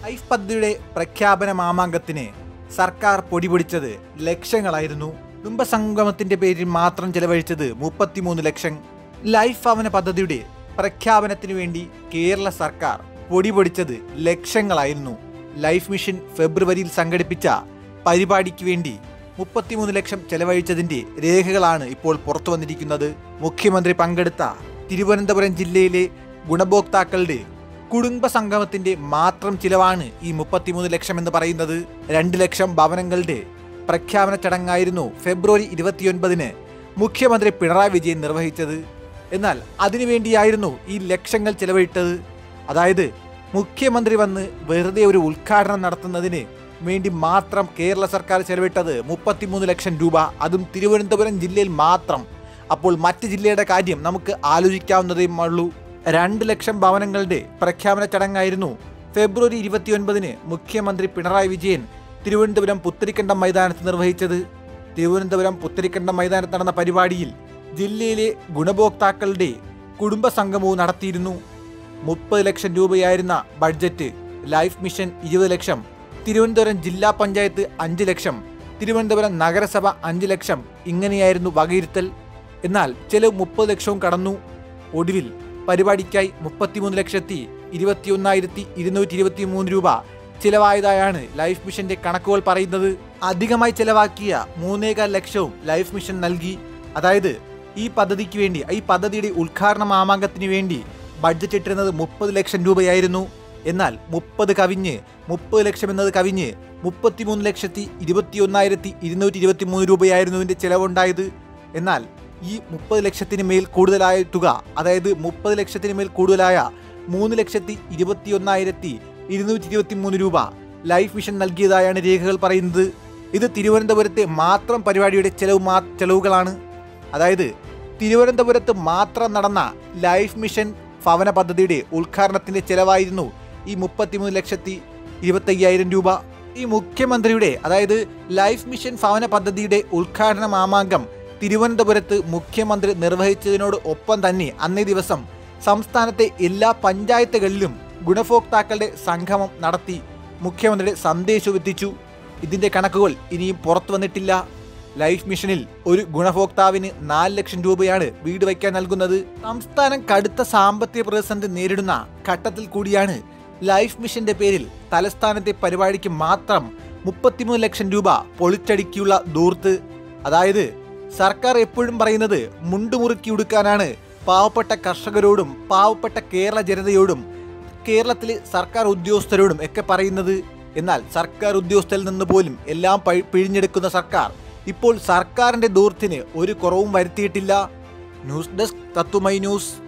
life പദ്ധതിയുടെ പ്രഖ്യാപന മാമാങ്കത്തിന് സർക്കാർ പൊടിപൊടിച്ചത് ലക്ഷങ്ങളായിരുന്നു കുടുംബസംഗമത്തിന്റെ പേരിൽ മാത്രം ചെലവഴിച്ചത് മുപ്പത്തിമൂന്ന് ലക്ഷം ലൈഫ് ഭവന പദ്ധതിയുടെ പ്രഖ്യാപനത്തിനു വേണ്ടി കേരള സർക്കാർ പൊടിപൊടിച്ചത് ലക്ഷങ്ങളായിരുന്നു ലൈഫ് മിഷൻ ഫെബ്രുവരിയിൽ സംഘടിപ്പിച്ച പരിപാടിക്ക് വേണ്ടി മുപ്പത്തിമൂന്ന് ലക്ഷം ചെലവഴിച്ചതിന്റെ രേഖകളാണ് ഇപ്പോൾ പുറത്തു വന്നിരിക്കുന്നത് മുഖ്യമന്ത്രി പങ്കെടുത്ത തിരുവനന്തപുരം ജില്ലയിലെ ഗുണഭോക്താക്കളുടെ കുടുംബ സംഗമത്തിന്റെ മാത്രം ചിലവാണ് ഈ മുപ്പത്തിമൂന്ന് ലക്ഷം എന്ന് പറയുന്നത് രണ്ട് ലക്ഷം ഭവനങ്ങളുടെ പ്രഖ്യാപന ചടങ്ങായിരുന്നു ഫെബ്രുവരി ഇരുപത്തിയൊൻപതിന് മുഖ്യമന്ത്രി പിണറായി വിജയൻ നിർവഹിച്ചത് എന്നാൽ അതിനുവേണ്ടിയായിരുന്നു ഈ ലക്ഷങ്ങൾ ചെലവിട്ടത് അതായത് മുഖ്യമന്ത്രി വന്ന് വെറുതെ ഒരു ഉദ്ഘാടനം നടത്തുന്നതിന് വേണ്ടി മാത്രം കേരള സർക്കാർ ചെലവിട്ടത് മുപ്പത്തിമൂന്ന് ലക്ഷം രൂപ അതും തിരുവനന്തപുരം ജില്ലയിൽ മാത്രം അപ്പോൾ മറ്റ് ജില്ലയുടെ കാര്യം നമുക്ക് ആലോചിക്കാവുന്നതേ ഉള്ളൂ രണ്ട് ലക്ഷം ഭവനങ്ങളുടെ പ്രഖ്യാപന ചടങ്ങായിരുന്നു ഫെബ്രുവരി ഇരുപത്തിയൊൻപതിന് മുഖ്യമന്ത്രി പിണറായി വിജയൻ തിരുവനന്തപുരം പുത്തരിക്കണ്ടം മൈതാനത്ത് നിർവഹിച്ചത് തിരുവനന്തപുരം പുത്തരിക്കണ്ടം മൈതാനത്ത് നടന്ന പരിപാടിയിൽ ജില്ലയിലെ ഗുണഭോക്താക്കളുടെ കുടുംബ സംഗമവും നടത്തിയിരുന്നു മുപ്പത് ലക്ഷം രൂപയായിരുന്ന ബഡ്ജറ്റ് ലൈഫ് മിഷൻ ഇരുപത് ലക്ഷം തിരുവനന്തപുരം ജില്ലാ പഞ്ചായത്ത് അഞ്ച് ലക്ഷം തിരുവനന്തപുരം നഗരസഭ അഞ്ച് ലക്ഷം ഇങ്ങനെയായിരുന്നു വകയിരുത്തൽ എന്നാൽ ചെലവ് മുപ്പത് ലക്ഷവും കടന്നു ഒടുവിൽ പരിപാടിക്കായി മുപ്പത്തിമൂന്ന് ലക്ഷത്തി ഇരുപത്തിയൊന്നായിരത്തി ഇരുന്നൂറ്റി ഇരുപത്തി മൂന്ന് രൂപ ചിലവായതായാണ് ലൈഫ് മിഷന്റെ കണക്കുകൾ പറയുന്നത് അധികമായി ചെലവാക്കിയ മൂന്നേകാൽ ലക്ഷവും ലൈഫ് മിഷൻ നൽകി അതായത് ഈ പദ്ധതിക്ക് വേണ്ടി ഈ പദ്ധതിയുടെ ഉദ്ഘാടന മാമാങ്കത്തിന് വേണ്ടി ബഡ്ജറ്റ് ഇട്ടിരുന്നത് മുപ്പത് ലക്ഷം രൂപയായിരുന്നു എന്നാൽ മുപ്പത് കവിഞ്ഞ് മുപ്പത് ലക്ഷം എന്നത് കവിഞ്ഞ് മുപ്പത്തിമൂന്ന് ലക്ഷത്തി ഇരുപത്തിയൊന്നായിരത്തി ഇരുന്നൂറ്റി ഇരുപത്തി മൂന്ന് രൂപയായിരുന്നു ഇതിന്റെ ചെലവുണ്ടായത് എന്നാൽ ഈ മുപ്പത് ലക്ഷത്തിന് മേൽ കൂടുതലായ തുക അതായത് മുപ്പത് ലക്ഷത്തിന് മേൽ കൂടുതലായ മൂന്ന് ലക്ഷത്തി ഇരുപത്തിയൊന്നായിരത്തി ഇരുന്നൂറ്റി ഇരുപത്തി മൂന്ന് രൂപ ലൈഫ് മിഷൻ നൽകിയതായാണ് രേഖകൾ പറയുന്നത് ഇത് തിരുവനന്തപുരത്തെ മാത്രം പരിപാടിയുടെ ചെലവ് മാ ചെലവുകളാണ് അതായത് തിരുവനന്തപുരത്ത് മാത്രം നടന്ന ലൈഫ് മിഷൻ ഭവന പദ്ധതിയുടെ ഉദ്ഘാടനത്തിന്റെ ചെലവായിരുന്നു ഈ മുപ്പത്തിമൂന്ന് ലക്ഷത്തി ഇരുപത്തയ്യായിരം രൂപ ഈ മുഖ്യമന്ത്രിയുടെ അതായത് ലൈഫ് മിഷൻ ഭവന പദ്ധതിയുടെ ഉദ്ഘാടന മാമാങ്കം തിരുവനന്തപുരത്ത് മുഖ്യമന്ത്രി നിർവഹിച്ചതിനോട് ഒപ്പം തന്നെ അന്നേ ദിവസം സംസ്ഥാനത്തെ എല്ലാ പഞ്ചായത്തുകളിലും ഗുണഭോക്താക്കളുടെ സംഗമം നടത്തി മുഖ്യമന്ത്രിയുടെ സന്ദേശവും എത്തിച്ചു ഇതിന്റെ കണക്കുകൾ ഇനിയും പുറത്തു വന്നിട്ടില്ല ലൈഫ് മിഷനിൽ ഒരു ഗുണഭോക്താവിന് നാല് ലക്ഷം രൂപയാണ് വീട് വയ്ക്കാൻ നൽകുന്നത് സംസ്ഥാനം കടുത്ത സാമ്പത്തിക പ്രതിസന്ധി നേരിടുന്ന ഘട്ടത്തിൽ കൂടിയാണ് ലൈഫ് മിഷന്റെ പേരിൽ തലസ്ഥാനത്തെ പരിപാടിക്ക് മാത്രം മുപ്പത്തിമൂന്ന് ലക്ഷം രൂപ പൊളിച്ചടുക്കിയുള്ള ദൂർത്ത് അതായത് സർക്കാർ എപ്പോഴും പറയുന്നത് മുണ്ടുമുറുക്കി ഉടുക്കാനാണ് പാവപ്പെട്ട കർഷകരോടും പാവപ്പെട്ട കേരള ജനതയോടും കേരളത്തിലെ സർക്കാർ ഉദ്യോഗസ്ഥരോടും ഒക്കെ പറയുന്നത് എന്നാൽ സർക്കാർ ഉദ്യോഗസ്ഥരിൽ നിന്ന് പോലും എല്ലാം പഴി- പിഴിഞ്ഞെടുക്കുന്ന സർക്കാർ ഇപ്പോൾ സർക്കാരിന്റെ ദൂർത്തിന് ഒരു കുറവും വരുത്തിയിട്ടില്ല ന്യൂസ് ഡെസ്ക് തത്തുമൈ ന്യൂസ്